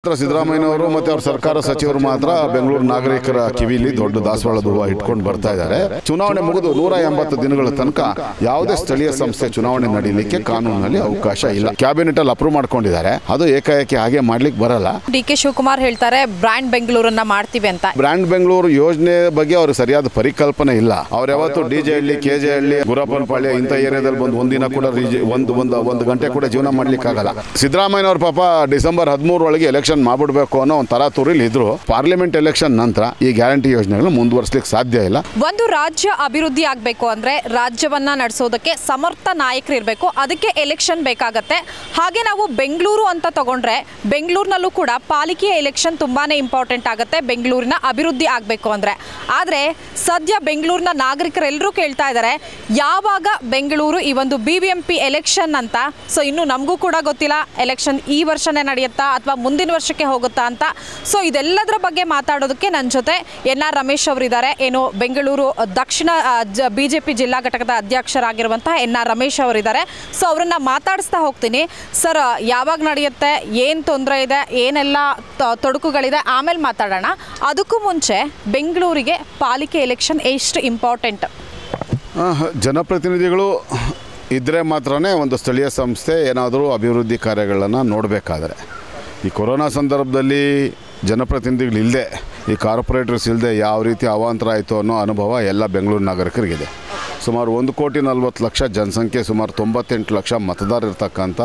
ಸಿದ್ದರಾಮಯ್ಯನವರು ಮತ್ತು ಅವ್ರ ಸರ್ಕಾರ ಸಚಿವರು ಮಾತ್ರ ಬೆಂಗಳೂರು ನಾಗರಿಕರ ಕಿವಿಲಿ ದೊಡ್ಡ ದಾಸವಾಳದ ಹೂವು ಇಟ್ಕೊಂಡು ಬರ್ತಾ ಇದ್ದಾರೆ ಚುನಾವಣೆ ಮುಗಿದು ನೂರ ಎಂಬತ್ತು ದಿನಗಳ ತನಕ ಯಾವುದೇ ಸ್ಥಳೀಯ ಸಂಸ್ಥೆ ಚುನಾವಣೆ ನಡೀಲಿಕ್ಕೆ ಕಾನೂನಿನಲ್ಲಿ ಅವಕಾಶ ಇಲ್ಲ ಕ್ಯಾಬಿನೆಟ್ ಅಲ್ಲಿ ಅಪ್ರೂವ್ ಮಾಡ್ಕೊಂಡಿದ್ದಾರೆ ಅದು ಏಕಾಏಕಿ ಹಾಗೆ ಮಾಡ್ಲಿಕ್ಕೆ ಬರಲ್ಲ ಡಿ ಕೆ ಶಿವಕುಮಾರ್ ಹೇಳ್ತಾರೆ ಬ್ರ್ಯಾಂಡ್ ಬೆಂಗಳೂರನ್ನ ಮಾಡ್ತೀವಿ ಅಂತ ಬ್ರ್ಯಾಂಡ್ ಬೆಂಗಳೂರು ಯೋಜನೆ ಬಗ್ಗೆ ಅವ್ರಿಗೆ ಸರಿಯಾದ ಪರಿಕಲ್ಪನೆ ಇಲ್ಲ ಅವ್ರು ಯಾವತ್ತು D J Halli K J Halli Gurappanapalya ಇಂಥ ಏರಿಯಾದಲ್ಲಿ ಬಂದು ಒಂದಿನ ಕೂಡ ರೀಜ್- ಒಂದು ಒಂದು ಒಂದು ಗಂಟೆ ಕೂಡ ಜೀವನ ಮಾಡ್ಲಿಕ್ಕಾಗಲ್ಲ ಸಿದ್ದರಾಮಯ್ಯನವ್ರ ಪಾಪ ಡಿಸೆಂಬರ್ ಹದಿಮೂರೊಳಗೆ ಎಲೆಕ್ಷನ್ ಮಾಡ್ಬಿಡ್ಬೇಕು ಅನ್ನೋ ಒಂದು ತರಾತುರಿಲಿ ಇದ್ರು ಪಾರ್ಲಿಮೆಂಟ್ ಎಲೆಕ್ಷನ್ ನಂತರ ಈ ಗ್ಯಾರಂಟಿ ಯೋಜನೆಗಳು ಮುಂದುವರಿಸಲಿಕ್ಕೆ ಸಾಧ್ಯ ಇಲ್ಲ ಒಂದು ರಾಜ್ಯ ಅಭಿವೃದ್ಧಿ ಆಗಬೇಕು ಅಂದ್ರೆ ರಾಜ್ಯವನ್ನ ನಡೆಸೋದಕ್ಕೆ ಸಮರ್ಥ ನಾಯಕರು ಇರಬೇಕು ಅದಕ್ಕೆ ಎಲೆಕ್ಷನ್ ಬೇಕಾಗತ್ತೆ ಹಾಗೆ ನಾವು ಬೆಂಗಳೂರು ಅಂತ ತಗೊಂಡ್ರೆ ಬೆಂಗಳೂರಿನಲ್ಲೂ ಕೂಡ ಪಾಲಿಕೆಯ ಎಲೆಕ್ಷನ್ ತುಂಬಾನೇ ಇಂಪಾರ್ಟೆಂಟ್ ಆಗುತ್ತೆ ಬೆಂಗಳೂರಿನ ಅಭಿವೃದ್ಧಿ ಆಗಬೇಕು ಅಂದ್ರೆ ಆದರೆ ಸದ್ಯ ಬೆಂಗಳೂರಿನ ನಾಗರಿಕರೆಲ್ಲರೂ ಕೇಳ್ತಾ ಇದ್ದಾರೆ ಯಾವಾಗ ಬೆಂಗಳೂರು ಈ ಒಂದು B B M P election ಅಂತ ಸೊ ಇನ್ನು ನಮಗೂ ಕೂಡ ಗೊತ್ತಿಲ್ಲ ಎಲೆಕ್ಷನ್ ಈ ವರ್ಷನೇ ನಡೆಯುತ್ತಾ ಅಥವಾ ಮುಂದಿನ ವರ್ಷಕ್ಕೆ ಹೋಗುತ್ತಾ ಅಂತ ಸೊ ಇದೆಲ್ಲದರ ಬಗ್ಗೆ ಮಾತಾಡೋದಕ್ಕೆ ನನ್ನ ಜೊತೆ ಎನ್ ಆರ್ ರಮೇಶ್ ಅವರಿದ್ದಾರೆ ಏನು ಬೆಂಗಳೂರು ದಕ್ಷಿಣ ಬಿ ಜೆ ಪಿ ಜಿಲ್ಲಾ ಘಟಕದ ಅಧ್ಯಕ್ಷರಾಗಿರುವಂತಹ ಎನ್ ಆರ್ ರಮೇಶ್ ಅವರಿದ್ದಾರೆ ಸೊ ಅವರನ್ನ ಮಾತಾಡಿಸ್ತಾ ಹೋಗ್ತೀನಿ ಸರ್ ಯಾವಾಗ ನಡೆಯುತ್ತೆ ಏನು ತೊಂದರೆ ಇದೆ ಏನೆಲ್ಲ ತ- ತೊಡಕುಗಳಿದೆ ಆಮೇಲೆ ಮಾತಾಡೋಣ ಅದಕ್ಕೂ ಮುಂಚೆ ಬೆಂಗಳೂರಿಗೆ ಪಾಲಿಕೆ ಎಲೆಕ್ಷನ್ ಎಷ್ಟು ಇಂಪಾರ್ಟೆಂಟ್ ಆಹ್, ಜನಪ್ರತಿನಿಧಿಗಳು ಇದ್ದರೆ ಮಾತ್ರನೇ ಒಂದು ಸ್ಥಳೀಯ ಸಂಸ್ಥೆ ಏನಾದರೂ ಅಭಿವೃದ್ಧಿ ಕಾರ್ಯಗಳನ್ನು ನೋಡಬೇಕಾದ್ರೆ ಈ ಕೊರೋನಾ ಸಂದರ್ಭದಲ್ಲಿ ಜನಪ್ರತಿನಿಧಿಗಳು ಇಲ್ಲದೆ ಈ ಕಾರ್ಪೊರೇಟರ್ಸ್ ಇಲ್ಲದೆ ಯಾವ ರೀತಿ ಅವಾಂತರ ಆಯಿತು ಅನ್ನೋ ಅನುಭವ ಎಲ್ಲ ಬೆಂಗಳೂರು ನಾಗರಿಕರಿಗಿದೆ ಸುಮಾರು ಒಂದು ಕೋಟಿ ನಲ್ವತ್ತು ಲಕ್ಷ ಜನಸಂಖ್ಯೆ ಸುಮಾರು ತೊಂಬತ್ತೆಂಟು ಲಕ್ಷ ಮತದಾರರಿರ್ತಕ್ಕಂಥ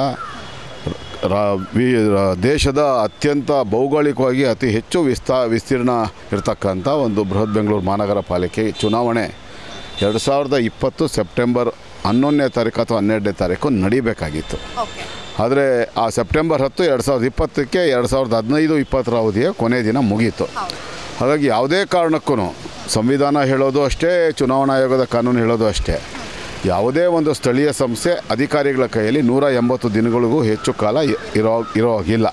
ರಾ- ವಿ- ರಾ- ದೇಶದ ಅತ್ಯಂತ ಭೌಗೋಳಿಕವಾಗಿ ಅತಿ ಹೆಚ್ಚು ವಿಸ್ತಾ ವಿಸ್ತೀರ್ಣ ಇರತಕ್ಕಂಥ ಒಂದು ಬೃಹತ್ ಬೆಂಗಳೂರು ಮಹಾನಗರ ಪಾಲಿಕೆ ಚುನಾವಣೆ ಎರಡು ಸಾವಿರದ ಇಪ್ಪತ್ತು ಸೆಪ್ಟೆಂಬರ್ ಹನ್ನೊಂದನೇ ತಾರೀಕು ಅಥವಾ ಹನ್ನೆರಡನೇ ತಾರೀಕು ನಡಿಬೇಕಾಗಿತ್ತು ಆದರೆ ಆ ಸೆಪ್ಟೆಂಬರ್ ಹತ್ತು ಎರಡು ಸಾವಿರದ ಇಪ್ಪತ್ತಕ್ಕೆ ಎರಡು ಸಾವಿರದ ಹದಿನೈದು ಇಪ್ಪತ್ತರ ಅವಧಿಯ ಕೊನೆ ದಿನ ಮುಗೀತು ಹಾಗಾಗಿ ಯಾವುದೇ ಕಾರಣಕ್ಕೂ ಸಂವಿಧಾನ ಹೇಳೋದು ಅಷ್ಟೇ ಚುನಾವಣಾ ಆಯೋಗದ ಕಾನೂನು ಹೇಳೋದು ಅಷ್ಟೇ ಯಾವುದೇ ಒಂದು ಸ್ಥಳೀಯ ಸಂಸ್ಥೆ ಅಧಿಕಾರಿಗಳ ಕೈಯಲ್ಲಿ ನೂರ ಎಂಬತ್ತು ದಿನಗಳಿಗೂ ಹೆಚ್ಚು ಕಾಲ ಇ- ಇರೋ ಇರೋ ಹಾಗಿಲ್ಲ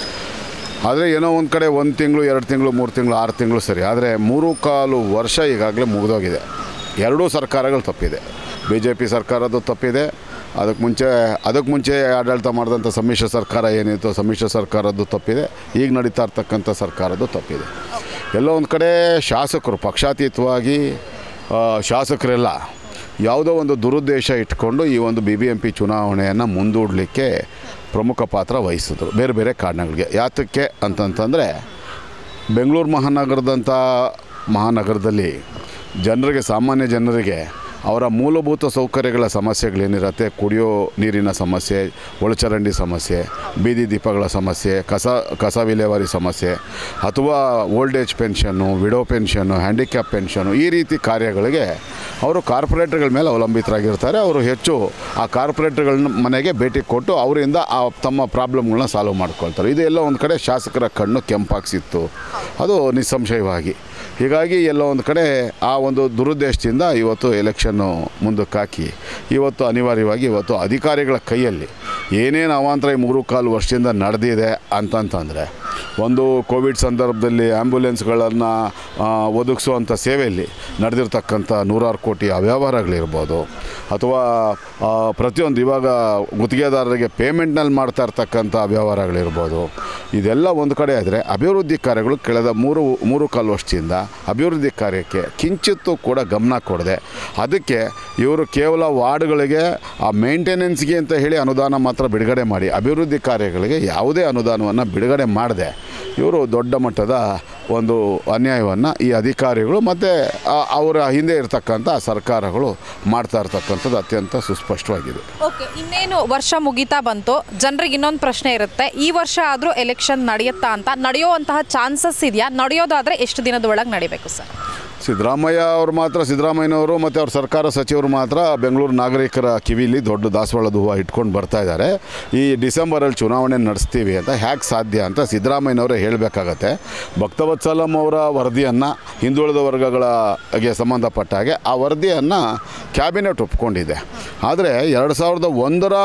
ಆದರೆ ಏನೋ ಒಂದು ಕಡೆ ಒಂದು ತಿಂಗಳು ಎರಡು ತಿಂಗಳು ಮೂರು ತಿಂಗಳು ಆರು ತಿಂಗಳು ಸರಿ ಆದರೆ ಮೂರು ಕಾಲು ವರ್ಷ ಈಗಾಗಲೇ ಮುಗಿದೋಗಿದೆ ಎರಡೂ ಸರ್ಕಾರಗಳು ತಪ್ಪಿದೆ ಬಿ ಜೆ ಪಿ ಸರ್ಕಾರದ್ದು ತಪ್ಪಿದೆ ಅದಕ್ಕೆ ಮುಂಚೆ ಅದಕ್ಕೆ ಮುಂಚೆ ಆಡಳಿತ ಮಾಡಿದಂಥ ಸಮ್ಮಿಶ್ರ ಸರ್ಕಾರ ಏನಿತ್ತು ಸಮ್ಮಿಶ್ರ ಸರ್ಕಾರದ್ದು ತಪ್ಪಿದೆ ಈಗ ನಡೀತಾ ಇರ್ತಕ್ಕಂಥ ಸರ್ಕಾರದ್ದು ತಪ್ಪಿದೆ ಎಲ್ಲೋ ಒಂದು ಕಡೆ ಶಾಸಕರು ಪಕ್ಷಾತೀತವಾಗಿ ಆ, ಶಾಸಕರೆಲ್ಲ ಯಾವುದೋ ಒಂದು ದುರುದ್ದೇಶ ಇಟ್ಕೊಂಡು ಈ ಒಂದು ಬಿ ಬಿ ಎಂ ಪಿ ಚುನಾವಣೆಯನ್ನು ಮುಂದೂಡಲಿಕ್ಕೆ ಪ್ರಮುಖ ಪಾತ್ರ ವಹಿಸಿದ್ರು ಬೇರೆ ಬೇರೆ ಕಾರಣಗಳಿಗೆ ಯಾತಕ್ಕೆ ಅಂತಂತಂದರೆ ಬೆಂಗಳೂರು ಮಹಾನಗರದಂಥ ಮಹಾನಗರದಲ್ಲಿ ಜನರಿಗೆ ಸಾಮಾನ್ಯ ಜನರಿಗೆ ಅವರ ಮೂಲಭೂತ ಸೌಕರ್ಯಗಳ ಸಮಸ್ಯೆಗಳೇನಿರುತ್ತೆ ಕುಡಿಯೋ ನೀರಿನ ಸಮಸ್ಯೆ ಒಳಚರಂಡಿ ಸಮಸ್ಯೆ ಬೀದಿ ದೀಪಗಳ ಸಮಸ್ಯೆ ಕಸ ಕಸ ವಿಲೇವಾರಿ ಸಮಸ್ಯೆ ಅಥವಾ old age pension widow pension handicap pension ಈ ರೀತಿ ಕಾರ್ಯಗಳಿಗೆ ಅವರು ಕಾರ್ಪೊರೇಟರ್ಗಳ ಮೇಲೆ ಅವಲಂಬಿತರಾಗಿರ್ತಾರೆ ಅವರು ಹೆಚ್ಚು ಆ ಕಾರ್ಪೊರೇಟರ್ಗಳನ್ನ ಮನೆಗೆ ಭೇಟಿ ಕೊಟ್ಟು ಅವರಿಂದ ಆ ತಮ್ಮ ಪ್ರಾಬ್ಲಮ್ಗಳನ್ನ ಸಾಲ್ವ್ ಮಾಡ್ಕೊಳ್ತಾರೆ ಇದು ಎಲ್ಲ ಒಂದು ಕಡೆ ಶಾಸಕರ ಕಣ್ಣು ಕೆಂಪಾಗಿಸಿತ್ತು ಅದು ನಿಸ್ಸಂಶಯವಾಗಿ ಹೀಗಾಗಿ ಎಲ್ಲೋ ಒಂದು ಕಡೆ ಆ ಒಂದು ದುರುದ್ದೇಶದಿಂದ ಇವತ್ತು ಎಲೆಕ್ಷನ್ನು ಮುಂದಕ್ಕೆ ಹಾಕಿ ಇವತ್ತು ಅನಿವಾರ್ಯವಾಗಿ ಇವತ್ತು ಅಧಿಕಾರಿಗಳ ಕೈಯಲ್ಲಿ ಏನೇನು ಅವಾಂತರ ಈ ಮೂರು ಕಾಲು ವರ್ಷದಿಂದ ನಡೆದಿದೆ ಅಂತಂತಂದರೆ ಒಂದು ಕೋವಿಡ್ ಸಂದರ್ಭದಲ್ಲಿ ಆ್ಯಂಬುಲೆನ್ಸ್ಗಳನ್ನು ಒದಗಿಸುವಂಥ ಸೇವೆಯಲ್ಲಿ ನಡೆದಿರ್ತಕ್ಕಂಥ ನೂರಾರು ಕೋಟಿ ಅವ್ಯವಹಾರಗಳಿರ್ಬೋದು ಅಥವಾ ಆ, ಪ್ರತಿಯೊಂದು ಇವಾಗ ಗುತ್ತಿಗೆದಾರರಿಗೆ ಪೇಮೆಂಟ್ನಲ್ಲಿ ಮಾಡ್ತಾ ಇರ್ತಕ್ಕಂಥ ವ್ಯವಹಾರಗಳಿರ್ಬೋದು ಇದೆಲ್ಲ ಒಂದು ಕಡೆ ಆದರೆ ಅಭಿವೃದ್ಧಿ ಕಾರ್ಯಗಳು ಕಳೆದ ಮೂರು ಮೂರು ಕಾಲು ವರ್ಷದಿಂದ ಅಭಿವೃದ್ಧಿ ಕಾರ್ಯಕ್ಕೆ ಕಿಂಚಿತ್ತೂ ಕೂಡ ಗಮನ ಕೊಡದೆ ಅದಕ್ಕೆ ಇವರು ಕೇವಲ ವಾರ್ಡ್ಗಳಿಗೆ ಆ ಮೇಂಟೆನೆನ್ಸ್ಗೆ ಅಂತ ಹೇಳಿ ಅನುದಾನ ಮಾತ್ರ ಬಿಡುಗಡೆ ಮಾಡಿ ಅಭಿವೃದ್ಧಿ ಕಾರ್ಯಗಳಿಗೆ ಯಾವುದೇ ಅನುದಾನವನ್ನು ಬಿಡುಗಡೆ ಮಾಡದೆ ಇವರು ದೊಡ್ಡ ಮಟ್ಟದ ಒಂದು ಅನ್ಯಾಯವನ್ನು ಈ ಅಧಿಕಾರಿಗಳು ಮತ್ತು ಅವರ ಹಿಂದೆ ಇರತಕ್ಕಂಥ ಸರ್ಕಾರಗಳು ಮಾಡ್ತಾ ಇರ್ತಕ್ಕಂಥದ್ದು ಅತ್ಯಂತ ಸುಸ್ಪಷ್ಟವಾಗಿದೆ ಓಕೆ ಇನ್ನೇನು ವರ್ಷ ಮುಗೀತಾ ಬಂತು ಜನರಿಗೆ ಇನ್ನೊಂದು ಪ್ರಶ್ನೆ ಇರುತ್ತೆ ಈ ವರ್ಷ ಆದರೂ ಎಲೆಕ್ಷನ್ ನಡೆಯುತ್ತಾ ಅಂತ ನಡೆಯುವಂತಹ ಚಾನ್ಸಸ್ ಇದೆಯಾ ನಡೆಯೋದಾದ್ರೆ ಎಷ್ಟು ದಿನದ ಒಳಗೆ ನಡಿಬೇಕು ಸರ್ ಸಿದ್ದರಾಮಯ್ಯ ಅವರು ಮಾತ್ರ ಸಿದ್ದರಾಮಯ್ಯನವರು ಮತ್ತು ಅವ್ರ ಸರ್ಕಾರ ಸಚಿವರು ಮಾತ್ರ ಬೆಂಗಳೂರು ನಾಗರಿಕರ ಕಿವಿಲಿ ದೊಡ್ಡ ದಾಸವಾಳದ ಹೂವು ಇಟ್ಕೊಂಡು ಬರ್ತಾ ಇದ್ದಾರೆ ಈ ಡಿಸೆಂಬರಲ್ಲಿ ಚುನಾವಣೆ ನಡೆಸ್ತೀವಿ ಅಂತ ಹ್ಯಾಕೆ ಸಾಧ್ಯ ಅಂತ ಸಿದ್ದರಾಮಯ್ಯನವರೇ ಹೇಳಬೇಕಾಗತ್ತೆ ಭಕ್ತವತ್ಸಲಂ ಅವರ ವರದಿಯನ್ನು ಹಿಂದುಳಿದ ವರ್ಗಗಳಿಗೆ ಸಂಬಂಧಪಟ್ಟ ಹಾಗೆ ಆ ವರದಿಯನ್ನು ಕ್ಯಾಬಿನೆಟ್ ಒಪ್ಕೊಂಡಿದೆ ಆದರೆ ಎರಡು ಸಾವಿರದ ಒಂದರ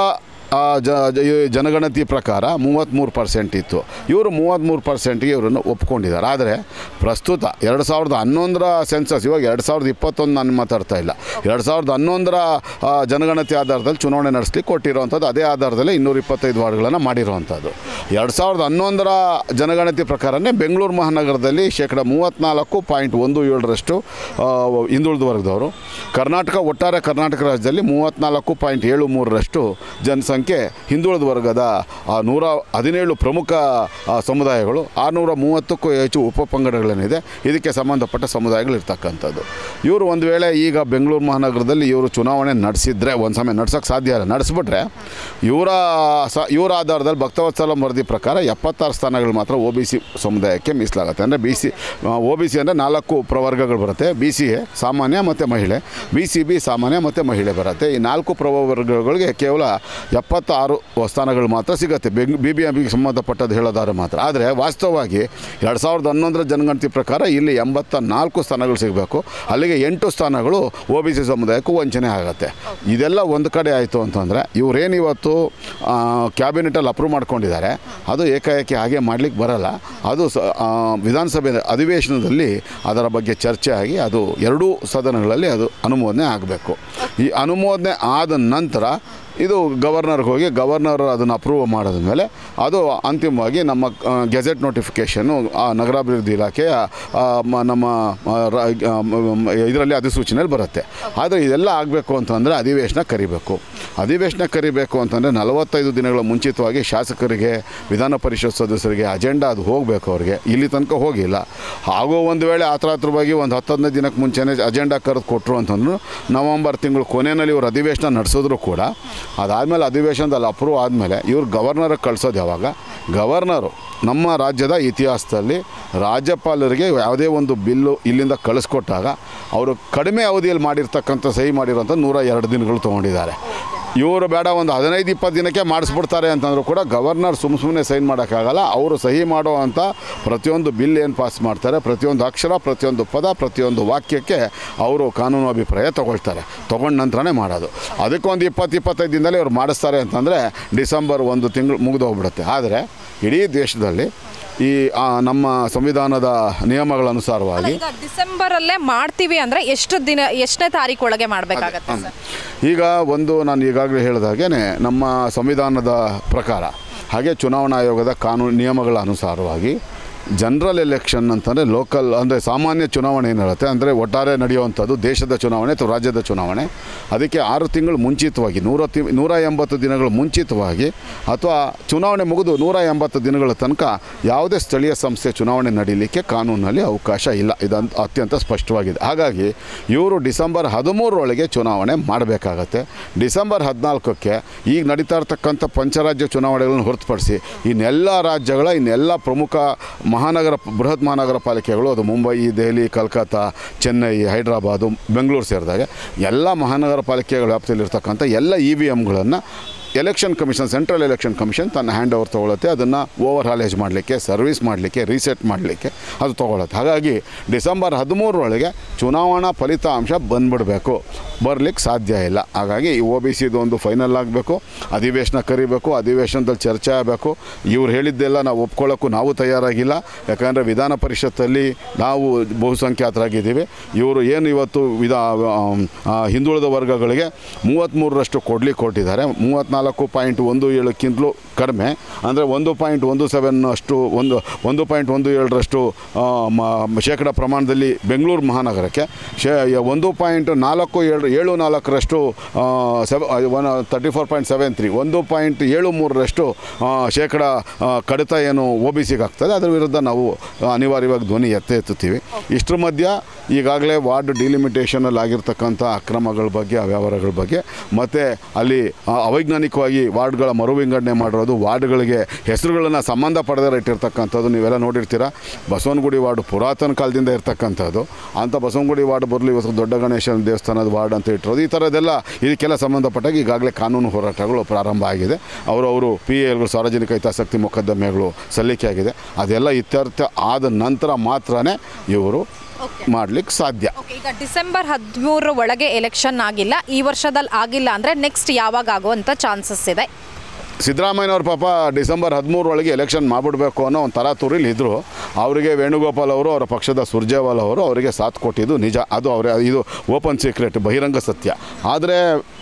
ಆ ಜ ಜ- ಈ ಜನಗಣತಿ ಪ್ರಕಾರ ಮೂವತ್ತ್ಮೂರು ಪರ್ಸೆಂಟ್ ಇತ್ತು ಇವರು ಮೂವತ್ತ್ಮೂರು ಪರ್ಸೆಂಟ್ಗೆ ಇವರನ್ನು ಒಪ್ಕೊಂಡಿದ್ದಾರೆ ಆದರೆ ಪ್ರಸ್ತುತ ಎರಡು ಸಾವಿರದ ಹನ್ನೊಂದರ ಸೆನ್ಸಸ್ ಇವಾಗ ಎರಡು ಸಾವಿರದ ಇಪ್ಪತ್ತೊಂದು ನಾನು ಮಾತಾಡ್ತಾ ಇಲ್ಲ ಎರಡು ಸಾವಿರದ ಹನ್ನೊಂದರ ಆ, ಜನಗಣತಿ ಆಧಾರದಲ್ಲಿ ಚುನಾವಣೆ ನಡೆಸಲಿಕ್ಕೆ ಕೊಟ್ಟಿರುವಂಥದ್ದು ಅದೇ ಆಧಾರದಲ್ಲಿ ಇನ್ನೂರ ಇಪ್ಪತ್ತೈದು ವಾರ್ಡ್ಗಳನ್ನು ಮಾಡಿರುವಂಥದ್ದು ಎರಡು ಸಾವಿರದ ಹನ್ನೊಂದರ ಜನಗಣತಿ ಪ್ರಕಾರನೇ ಬೆಂಗಳೂರು ಮಹಾನಗರದಲ್ಲಿ ಶೇಕಡ ಮೂವತ್ತ್ನಾಲ್ಕು ಪಾಯಿಂಟ್ ಒಂದು ಏಳರಷ್ಟು ಆ, ಹಿಂದುಳಿದ ವರ್ಗದವರು ಕರ್ನಾಟಕ ಒಟ್ಟಾರೆ ಕರ್ನಾಟಕ ರಾಜ್ಯದಲ್ಲಿ ಮೂವತ್ತ್ನಾಲ್ಕು ಪಾಯಿಂಟ್ ಏಳು ಮೂರರಷ್ಟು ಜನಸಂಖ್ಯೆ ಹಿಂದುಳಿದ ವರ್ಗದ ಆ, ನೂರ ಹದಿನೇಳು ಪ್ರಮುಖ ಆ, ಸಮುದಾಯಗಳು ಆರುನೂರ ಮೂವತ್ತಕ್ಕೂ ಹೆಚ್ಚು ಉಪಪಂಗಡಗಳೇನಿದೆ ಇದಕ್ಕೆ ಸಂಬಂಧಪಟ್ಟ ಸಮುದಾಯಗಳು ಇರ್ತಕ್ಕಂಥದ್ದು ಇವರು ಒಂದು ವೇಳೆ ಈಗ ಬೆಂಗಳೂರು ಮಹಾನಗರದಲ್ಲಿ ಇವರು ಚುನಾವಣೆ ನಡೆಸಿದ್ರೆ ಒಂದು ಸಮಯ ನಡ್ಸೋಕ್ಕೆ ಸಾಧ್ಯ ಇಲ್ಲ ನಡೆಸ್ಬಿಟ್ರೆ ಇವರ ಸ ಇವರ ಆಧಾರದಲ್ಲಿ ಭಕ್ತವತ್ಸಲ ವರದಿ ಪ್ರಕಾರ ಎಪ್ಪತ್ತಾರು ಸ್ಥಾನಗಳು ಮಾತ್ರ ಒ ಬಿ ಸಿ ಸಮುದಾಯಕ್ಕೆ ಮೀಸಲಾಗುತ್ತೆ ಅಂದರೆ B C O B C ಅಂದರೆ ನಾಲ್ಕು ಪ್ರವರ್ಗಗಳು ಬರುತ್ತೆ ಬಿ ಸಿ ಎ ಸಾಮಾನ್ಯ ಮತ್ತು ಮಹಿಳೆ ಬಿ ಸಿ ಬಿ ಸಾಮಾನ್ಯ ಮತ್ತು ಮಹಿಳೆ ಬರುತ್ತೆ ಈ ನಾಲ್ಕು ಪ್ರವರ್ಗಗಳಿಗೆ ಕೇವಲ ಎಪ್ಪತ್ತಾರು ಸ್ಥಾನಗಳು ಮಾತ್ರ ಸಿಗುತ್ತೆ ಬೆಂಗ್ ಬಿ ಬಿ ಎಮ್ಗೆ ಸಂಬಂಧಪಟ್ಟದ್ದು ಹೇಳೋದಾದ್ರೆ ಮಾತ್ರ ಆದರೆ ವಾಸ್ತವವಾಗಿ ಎರಡು ಸಾವಿರದ ಹನ್ನೊಂದರ ಜನಗಣತಿ ಪ್ರಕಾರ ಇಲ್ಲಿ ಎಂಬತ್ತ ನಾಲ್ಕು ಸ್ಥಾನಗಳು ಸಿಗಬೇಕು ಅಲ್ಲಿಗೆ ಎಂಟು ಸ್ಥಾನಗಳು ಒ ಬಿ ಸಿ ಸಮುದಾಯಕ್ಕೂ ವಂಚನೆ ಆಗುತ್ತೆ ಇದೆಲ್ಲ ಒಂದು ಕಡೆ ಆಯಿತು ಅಂತಂದರೆ ಇವರೇನು ಇವತ್ತು ಕ್ಯಾಬಿನೆಟಲ್ಲಿ ಅಪ್ರೂವ್ ಮಾಡ್ಕೊಂಡಿದ್ದಾರೆ ಅದು ಏಕಾಏಕಿ ಹಾಗೆ ಮಾಡಲಿಕ್ಕೆ ಬರಲ್ಲ ಅದು ಸ ಆ, ವಿಧಾನಸಭೆ ಅಧಿವೇಶನದಲ್ಲಿ ಅದರ ಬಗ್ಗೆ ಚರ್ಚೆ ಆಗಿ ಅದು ಎರಡೂ ಸದನಗಳಲ್ಲಿ ಅದು ಅನುಮೋದನೆ ಆಗಬೇಕು ಈ ಅನುಮೋದನೆ ಆದ ನಂತರ ಇದು ಗವರ್ನರ್ಗೆ ಹೋಗಿ ಗವರ್ನರ್ ಅದನ್ನು ಅಪ್ರೂವ್ ಮಾಡಿದ ಮೇಲೆ ಅದು ಅಂತಿಮವಾಗಿ ನಮ್ಮ ಗೆಜೆಟ್ ನೋಟಿಫಿಕೇಷನ್ನು ಆ ನಗರಾಭಿವೃದ್ಧಿ ಇಲಾಖೆಯ ಆ, ಮ- ನಮ್ಮ ಇದರಲ್ಲಿ ಅಧಿಸೂಚನೆಯಲ್ಲಿ ಬರುತ್ತೆ ಆದರೆ ಇದೆಲ್ಲ ಆಗಬೇಕು ಅಂತಂದರೆ ಅಧಿವೇಶನ ಕರಿಬೇಕು ಅಧಿವೇಶನ ಕರಿಬೇಕು ಅಂತಂದರೆ ನಲವತ್ತೈದು ದಿನಗಳ ಮುಂಚಿತವಾಗಿ ಶಾಸಕರಿಗೆ ವಿಧಾನ ಪರಿಷತ್ ಸದಸ್ಯರಿಗೆ ಅಜೆಂಡಾ ಅದು ಹೋಗಬೇಕು ಅವ್ರಿಗೆ ಇಲ್ಲಿ ತನಕ ಹೋಗಿಲ್ಲ ಹಾಗೂ ಒಂದು ವೇಳೆ ಆತರಾತ್ರವಾಗಿ ಒಂದು ಹತ್ತು ಹದಿನೈದು ದಿನಕ್ಕೆ ಮುಂಚೆನೇ ಅಜೆಂಡಾ ಕರೆದು ಕೊಟ್ಟರು ಅಂತಂದ್ರು ನವಂಬರ್ ತಿಂಗಳು ಕೊನೆಯಲ್ಲಿ ಇವರು ಅಧಿವೇಶನ ನಡೆಸಿದ್ರು ಕೂಡ ಅದಾದಮೇಲೆ ಅಧಿವೇಶನದಲ್ಲಿ ಅಪ್ರೂವ್ ಆದಮೇಲೆ ಇವ್ರು ಗವರ್ನರಿಗೆ ಕಳಿಸೋದು ಯಾವಾಗ ಗವರ್ನರು ನಮ್ಮ ರಾಜ್ಯದ ಇತಿಹಾಸದಲ್ಲಿ ರಾಜ್ಯಪಾಲರಿಗೆ ಯಾವುದೇ ಒಂದು ಬಿಲ್ಲು ಇಲ್ಲಿಂದ ಕಳಿಸ್ಕೊಟ್ಟಾಗ ಅವರು ಕಡಿಮೆ ಅವಧಿಯಲ್ಲಿ ಮಾಡಿರ್ತಕ್ಕಂಥ ಸಹಿ ಮಾಡಿರೋಂಥ ನೂರ ಎರಡು ದಿನಗಳು ತೊಗೊಂಡಿದ್ದಾರೆ ಇವರು ಬೇಡ ಒಂದು ಹದಿನೈದು ಇಪ್ಪತ್ತು ದಿನಕ್ಕೆ ಮಾಡಿಸ್ಬಿಡ್ತಾರೆ ಅಂತಂದ್ರು ಕೂಡ ಗವರ್ನರ್ ಸುಮ್ಮ ಸುಮ್ಮನೆ ಸೈನ್ ಮಾಡೋಕ್ಕಾಗಲ್ಲ ಅವರು ಸಹಿ ಮಾಡೋ ಅಂಥ ಪ್ರತಿಯೊಂದು ಬಿಲ್ ಏನು ಪಾಸ್ ಮಾಡ್ತಾರೆ ಪ್ರತಿಯೊಂದು ಅಕ್ಷರ ಪ್ರತಿಯೊಂದು ಪದ ಪ್ರತಿಯೊಂದು ವಾಕ್ಯಕ್ಕೆ ಅವರು ಕಾನೂನು ಅಭಿಪ್ರಾಯ ತಗೊಳ್ತಾರೆ ತೊಗೊಂಡ ನಂತರನೇ ಮಾಡೋದು ಅದಕ್ಕೊಂದು ಇಪ್ಪತ್ತು ಇಪ್ಪತ್ತೈದು ದಿನದಲ್ಲಿ ಅವ್ರು ಮಾಡಿಸ್ತಾರೆ ಅಂತಂದರೆ ಡಿಸೆಂಬರ್ ಒಂದು ತಿಂಗಳು ಮುಗಿದು ಹೋಗ್ಬಿಡುತ್ತೆ ಆದರೆ ಇಡೀ ದೇಶದಲ್ಲಿ ಈ ಆ, ನಮ್ಮ ಸಂವಿಧಾನದ ನಿಯಮಗಳ ಅನುಸಾರವಾಗಿ ಈಗ ಡಿಸೆಂಬರ್ ಅಲ್ಲೇ ಮಾಡ್ತೀವಿ ಅಂದ್ರೆ ಎಷ್ಟು ದಿನ ಎಷ್ಟನೇ ತಾರೀಕು ಒಳಗೆ ಮಾಡ್ಬೇಕಾಗತ್ತೆ ಸರ್ ಈಗ ಒಂದು ನಾನು ಈಗಾಗಲೇ ಹೇಳಿದಾಗೇ ನಮ್ಮ ಸಂವಿಧಾನದ ಪ್ರಕಾರ ಹಾಗೆ ಚುನಾವಣಾ ಆಯೋಗದ ಕಾನೂನು ನಿಯಮಗಳ ಅನುಸಾರವಾಗಿ ಜನರಲ್ ಎಲೆಕ್ಷನ್ ಅಂತಂದರೆ ಲೋಕಲ್ ಅಂದರೆ ಸಾಮಾನ್ಯ ಚುನಾವಣೆ ಏನು ಹೇಳುತ್ತೆ ಅಂದರೆ ಒಟ್ಟಾರೆ ನಡೆಯುವಂಥದ್ದು ದೇಶದ ಚುನಾವಣೆ ಅಥವಾ ರಾಜ್ಯದ ಚುನಾವಣೆ ಅದಕ್ಕೆ ಆರು ತಿಂಗಳು ಮುಂಚಿತವಾಗಿ ನೂರ ತಿ ನೂರ ಎಂಬತ್ತು ದಿನಗಳು ಮುಂಚಿತವಾಗಿ ಅಥವಾ ಚುನಾವಣೆ ಮುಗಿದು ನೂರ ಎಂಬತ್ತು ದಿನಗಳ ತನಕ ಯಾವುದೇ ಸ್ಥಳೀಯ ಸಂಸ್ಥೆ ಚುನಾವಣೆ ನಡೀಲಿಕ್ಕೆ ಕಾನೂನಲ್ಲಿ ಅವಕಾಶ ಇಲ್ಲ ಇದಂತ ಅತ್ಯಂತ ಸ್ಪಷ್ಟವಾಗಿದೆ ಹಾಗಾಗಿ ಇವರು ಡಿಸೆಂಬರ್ ಹದಿಮೂರರೊಳಗೆ ಚುನಾವಣೆ ಮಾಡಬೇಕಾಗತ್ತೆ ಡಿಸೆಂಬರ್ ಹದಿನಾಲ್ಕಕ್ಕೆ ಈಗ ನಡೀತಾ ಇರ್ತಕ್ಕಂಥ ಪಂಚರಾಜ್ಯ ಚುನಾವಣೆಗಳನ್ನು ಹೊರತುಪಡಿಸಿ ಇನ್ನೆಲ್ಲ ರಾಜ್ಯಗಳ ಇನ್ನೆಲ್ಲ ಪ್ರಮುಖ ಮಹಾನಗರ ಬೃಹತ್ ಮಹಾನಗರ ಪಾಲಿಕೆಗಳು ಅದು ಮುಂಬೈ ದೆಹಲಿ ಕಲ್ಕತ್ತಾ ಚೆನ್ನೈ ಹೈದ್ರಾಬಾದು ಬೆಂಗಳೂರು ಸೇರಿದಾಗ ಎಲ್ಲ ಮಹಾನಗರ ಪಾಲಿಕೆಗಳ ವ್ಯಾಪ್ತಿಯಲ್ಲಿರ್ತಕ್ಕಂಥ ಎಲ್ಲ ಇ ವಿ ಎಮ್ಗಳನ್ನು election commission central election commission ತನ್ನ ಹ್ಯಾಂಡ್ ಓವರ್ ತೊಗೊಳುತ್ತೆ ಅದನ್ನು ಓವರ್ ಹಾಲೇಜ್ ಮಾಡಲಿಕ್ಕೆ ಸರ್ವಿಸ್ ಮಾಡಲಿಕ್ಕೆ ರೀಸೆಟ್ ಮಾಡಲಿಕ್ಕೆ ಅದು ತೊಗೊಳುತ್ತೆ ಹಾಗಾಗಿ ಡಿಸೆಂಬರ್ ಹದಿಮೂರರೊಳಗೆ ಚುನಾವಣಾ ಫಲಿತಾಂಶ ಬಂದ್ಬಿಡಬೇಕು ಬರಲಿಕ್ಕೆ ಸಾಧ್ಯ ಇಲ್ಲ ಹಾಗಾಗಿ ಈ ಒ ಬಿ ಸಿದು ಒಂದು ಫೈನಲ್ ಆಗಬೇಕು ಅಧಿವೇಶನ ಕರಿಬೇಕು ಅಧಿವೇಶನದಲ್ಲಿ ಚರ್ಚೆ ಆಗಬೇಕು ಇವ್ರು ಹೇಳಿದ್ದೆಲ್ಲ ನಾವು ಒಪ್ಕೊಳ್ಳೋಕ್ಕೂ ನಾವು ತಯಾರಾಗಿಲ್ಲ ಯಾಕಂದರೆ ವಿಧಾನ ಪರಿಷತ್ತಲ್ಲಿ ನಾವು ಬಹುಸಂಖ್ಯಾತರಾಗಿದ್ದೀವಿ ಇವರು ಏನು ಇವತ್ತು ವಿಧಾ ಆಮ್, ಆ, ಹಿಂದುಳಿದ ವರ್ಗಗಳಿಗೆ ಮೂವತ್ತ್ಮೂರರಷ್ಟು ಕೊಡ್ಲಿಕ್ಕೆ ಕೊಟ್ಟಿದ್ದಾರೆ ಮೂವತ್ತ್ನಾಲ್ಕು ಪಾಯಿಂಟ್ ಒಂದು ಏಳಕ್ಕಿಂತಲೂ ಕಡಿಮೆ ಅಂದರೆ ಒಂದು ಪಾಯಿಂಟ್ ಒಂದು ಸೆವೆನ್ ಅಷ್ಟು ಒಂದು ಒಂದು ಪಾಯಿಂಟ್ ಒಂದು ಏಳರಷ್ಟು ಆ, ಮ- ಶೇಕಡ ಪ್ರಮಾಣದಲ್ಲಿ ಬೆಂಗಳೂರು ಮಹಾನಗರಕ್ಕೆ ಶೇ ಒಂದು ಪಾಯಿಂಟ್ ನಾಲ್ಕು ಏಳು ಏಳು ನಾಲ್ಕರಷ್ಟು ಸೆವ one thirty four point seven three ಒಂದು ಪಾಯಿಂಟ್ ಏಳು ಮೂರರಷ್ಟು ಆ, ಶೇಕಡ ಆ, ಕಡಿತ ಏನು ಒ ಬಿ ಸಿಗೆ ಆಗ್ತದೆ ಅದರ ವಿರುದ್ಧ ನಾವು ಅನಿವಾರ್ಯವಾಗಿ ಧ್ವನಿ ಎತ್ತೆ ಎತ್ತುತ್ತೀವಿ ಇಷ್ಟರ ಮಧ್ಯ ಈಗಾಗಲೇ ವಾರ್ಡ್ ಡಿಲಿಮಿಟೇಷನಲ್ಲಿ ಆಗಿರ್ತಕ್ಕಂಥ ಅಕ್ರಮಗಳ ಬಗ್ಗೆ ಅವ್ಯವಹಾರಗಳ ಬಗ್ಗೆ ಮತ್ತು ಅಲ್ಲಿ ಆ, ಅವೈಜ್ಞಾನಿಕವಾಗಿ ವಾರ್ಡ್ಗಳ ಮರು ವಿಂಗಡಣೆ ಮಾಡಿರೋದು ವಾರ್ಡ್ಗಳಿಗೆ ಹೆಸರುಗಳನ್ನು ಸಂಬಂಧ ಪಡೆದರೆ ಇಟ್ಟಿರ್ತಕ್ಕಂಥದ್ದು ನೀವೆಲ್ಲ ನೋಡಿರ್ತೀರ ಬಸವನಗುಡಿ ವಾರ್ಡ್ ಪುರಾತನ ಕಾಲದಿಂದ ಇರ್ತಕ್ಕಂಥದ್ದು ಅಂಥ ಬಸವನಗುಡಿ ವಾರ್ಡ್ ಬರಲಿ ಇವತ್ತು ದೊಡ್ಡ ಗಣೇಶನ ದೇವಸ್ಥಾನದ ವಾರ್ಡ್ ಅಂತ ಇಟ್ಟಿರೋದು ಈ ಥರದ್ದೆಲ್ಲ ಇದಕ್ಕೆಲ್ಲ ಸಂಬಂಧಪಟ್ಟಾಗ ಈಗಾಗಲೇ ಕಾನೂನು ಹೋರಾಟಗಳು ಪ್ರಾರಂಭ ಆಗಿದೆ ಅವರವರು ಪಿ ಎಲ್ಗಳು ಸಾರ್ವಜನಿಕ ಹಿತಾಸಕ್ತಿ ಮೊಕದ್ದಮೆಗಳು ಸಲ್ಲಿಕೆ ಆಗಿದೆ ಅದೆಲ್ಲ ಇತ್ಯರ್ಥ ಆದ ನಂತರ ಮಾತ್ರನೇ ಇವರು ಮಾಡಲಿಕ್ಕೆ ಸಾಧ್ಯ ಓಕೆ ಈಗ ಡಿಸೆಂಬರ್ ಹದಿಮೂರರ ಒಳಗೆ ಎಲೆಕ್ಷನ್ ಆಗಿಲ್ಲ ಈ ವರ್ಷದಲ್ಲಿ ಆಗಿಲ್ಲ ಅಂದರೆ ನೆಕ್ಸ್ಟ್ ಯಾವಾಗ ಆಗುವಂಥ ಚಾನ್ಸಸ್ ಇದೆ ಸಿದ್ದರಾಮಯ್ಯನವ್ರ ಪಾಪ ಡಿಸೆಂಬರ್ ಹದಿಮೂರರೊಳಗೆ ಎಲೆಕ್ಷನ್ ಮಾಡಿಬಿಡ್ಬೇಕು ಅನ್ನೋ ಒಂದು ತರಾತುರಿಲಿ ಇದ್ದರು ಅವರಿಗೆ ವೇಣುಗೋಪಾಲ್ ಅವರು ಅವರ ಪಕ್ಷದ ಸುರ್ಜೇವಾಲ್ ಅವರು ಅವರಿಗೆ ಸಾಥ್ ಕೊಟ್ಟಿದ್ದು ನಿಜ ಅದು ಅವರ ಇದು ಓಪನ್ ಸೀಕ್ರೆಟ್ ಬಹಿರಂಗ ಸತ್ಯ ಆದರೆ